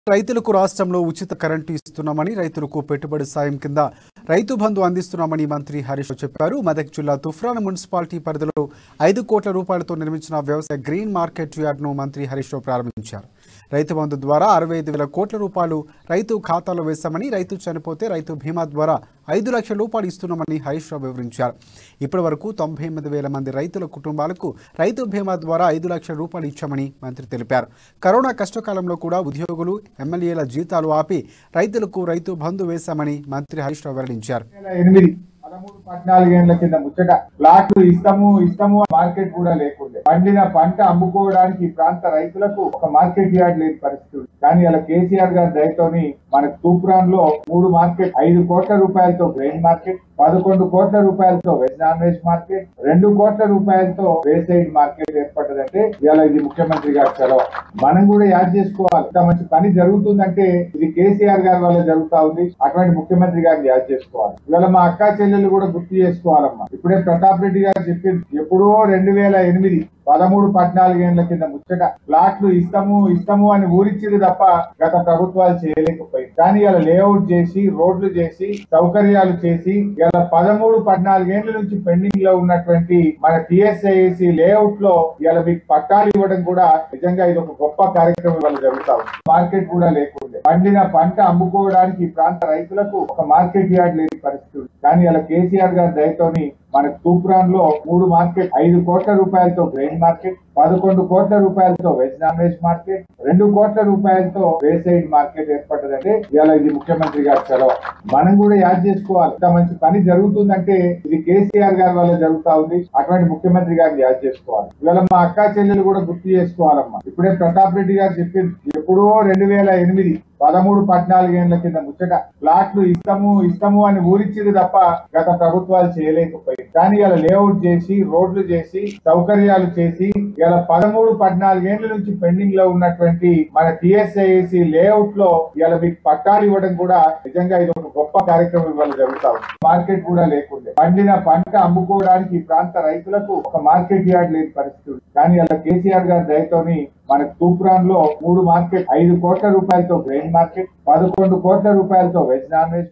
రైతులకు రాష్ట్రంలో ఉచిత కరెంటు ఇస్తున్నామని రైతులకు పెట్టుబడి సాయం కింద రైతు బంధు అందిస్తున్నామని మంత్రి హరీష్ రావు చెప్పారు మెదక్ జిల్లా తుఫ్రాన్ మున్సిపాలిటీ పరిధిలో ఐదు కోట్ల రూపాయలతో నిర్మించిన వ్యవసాయ గ్రీన్ మార్కెట్ యార్డ్ను మంత్రి హరీష్ రావు ప్రారంభించారు రైతు బంధు ద్వారా అరవై ఐదు వేల కోట్ల రూపాయలు రైతు ఖాతాలో వేశామని రైతు చనిపోతే రైతు బీమా ద్వారా ఐదు లక్షల రూపాయలు ఇస్తున్నామని హరీష్ రావు వివరించారు ఇప్పటి వరకు తొంభై ఎనిమిది వేల మంది రైతుల కుటుంబాలకు రైతు బీమా ద్వారా ఐదు లక్షల రూపాయలు ఇచ్చామని మంత్రి తెలిపారు కరోనా కష్టకాలంలో కూడా ఉద్యోగులు ఎమ్మెల్యేల జీతాలు ఆపి రైతులకు రైతు బంధు వేశామని మంత్రి హరీష్ రావు వెల్లడించారు వేల ఎనిమిది పదమూడు పద్నాలుగేళ్ల కింద ముచ్చట ప్లాట్లు ఇస్తాము ఇస్తాము అని మార్కెట్ కూడా లేకుండే పండిన పంట అమ్ముకోవడానికి ఈ ప్రాంత రైతులకు ఒక మార్కెట్ యార్డ్ లేని పరిస్థితి ఉంది. కానీ అలా కేసీఆర్ గారి దయతోని మన తూప్రాన్ లో మూడు మార్కెట్ ఐదు కోట్ల రూపాయలతో గ్రెయిన్ మార్కెట్ పదకొండు కోట్ల రూపాయలతో వెజ్ నాన్ వెజ్ మార్కెట్ రెండు కోట్ల రూపాయలతో వేసైడ్ మార్కెట్ ఏర్పడ్డదంటే ఇవాళ ఇది ముఖ్యమంత్రి గారి చొరవ మనం కూడా యాడ్ చేసుకోవాలి ఇంత మంచి పని జరుగుతుందంటే ఇది కేసీఆర్ గారి వల్ల జరుగుతా ఉంది అటువంటి ముఖ్యమంత్రి గారిని యాడ్ చేసుకోవాలి ఇవాళ మా అక్కా చెల్లెలు కూడా గుర్తు చేసుకోవాలమ్మా ఇప్పుడే ప్రతాప్ రెడ్డి గారు చెప్పింది ఎప్పుడో రెండు వేల ఎనిమిది పదమూడు పద్నాలుగేళ్ల కింద ముచ్చట ప్లాట్లు ఇస్తాము ఇస్తాము అని ఊరిచ్చింది తప్ప గత ప్రభుత్వాలు చేయలేకపోయింది కానీ ఇలా లేఅవుట్ చేసి రోడ్లు చేసి సౌకర్యాలు చేసి ఇలా పదమూడు పద్నాలుగేళ్ల నుంచి పెండింగ్ లో ఉన్నటువంటి మన టిఎస్ఐసి లేఅవుట్ లో ఇలా మీకు పట్టాలు ఇవ్వడం కూడా నిజంగా ఇది ఒక గొప్ప కార్యక్రమం ఇవాళ జరుగుతా ఉంది మార్కెట్ కూడా లేకుండే పండిన పంట అమ్ముకోవడానికి ఈ ప్రాంత రైతులకు ఒక మార్కెట్ యార్డ్ లేని పరిస్థితి ఉంది. కానీ ఇలా కేసీఆర్ గారి దయతోని మన తూప్రాన్ లో మూడు మార్కెట్ ఐదు కోట్ల రూపాయలతో గ్రెయిన్ మార్కెట్ పదకొండు కోట్ల రూపాయలతో వెజ్ నాన్ వెజ్ మార్కెట్ రెండు కోట్ల రూపాయలతో వేసైడ్ మార్కెట్ ఏర్పడ్డదంటే ఇవాళ ఇది ముఖ్యమంత్రి గారి చొరవ మనం కూడా యాడ్ చేసుకోవాలి ఇంత మంచి పని జరుగుతుందంటే ఇది కేసీఆర్ గారి వల్ల జరుగుతా ఉంది అటువంటి ముఖ్యమంత్రి గారిని యాడ్ చేసుకోవాలి ఇవాళ మా అక్కా చెల్లెలు కూడా గుర్తు చేసుకోవాలమ్మా ఇప్పుడే ప్రతాప్ రెడ్డి గారు చెప్పింది ఎప్పుడో రెండు వేల ఎనిమిది పదమూడు పద్నాలుగేళ్ల కింద ముచ్చట ప్లాట్లు ఇస్తాము ఇస్తాము అని ఊరిచ్చింది తప్ప గత ప్రభుత్వాలు చేయలేకపోయింది కానీ ఇలా లేఅవుట్ చేసి రోడ్లు చేసి సౌకర్యాలు చేసి ఇలా పదమూడు పద్నాలుగేళ్ల నుంచి పెండింగ్ లో ఉన్నటువంటి మన టిఎస్ఐసి లేఅవుట్ లో ఇలా మీకు పట్టాలు ఇవ్వడం కూడా నిజంగా ఇది ఒక గొప్ప కార్యక్రమం ఇవాళ జరుగుతా ఉంది మార్కెట్ కూడా లేకుండే పండిన పంట అమ్ముకోవడానికి ఈ ప్రాంత రైతులకు ఒక మార్కెట్ యార్డ్ లేని పరిస్థితి ఉంది. కానీ అలా కేసీఆర్ గారి దయతోని మన తూప్రాన్ లో మూడు మార్కెట్ ఐదు కోట్ల రూపాయలతో గ్రెయిన్ మార్కెట్ పదకొండు కోట్ల రూపాయలతో వెజ్ నాన్ వెజ్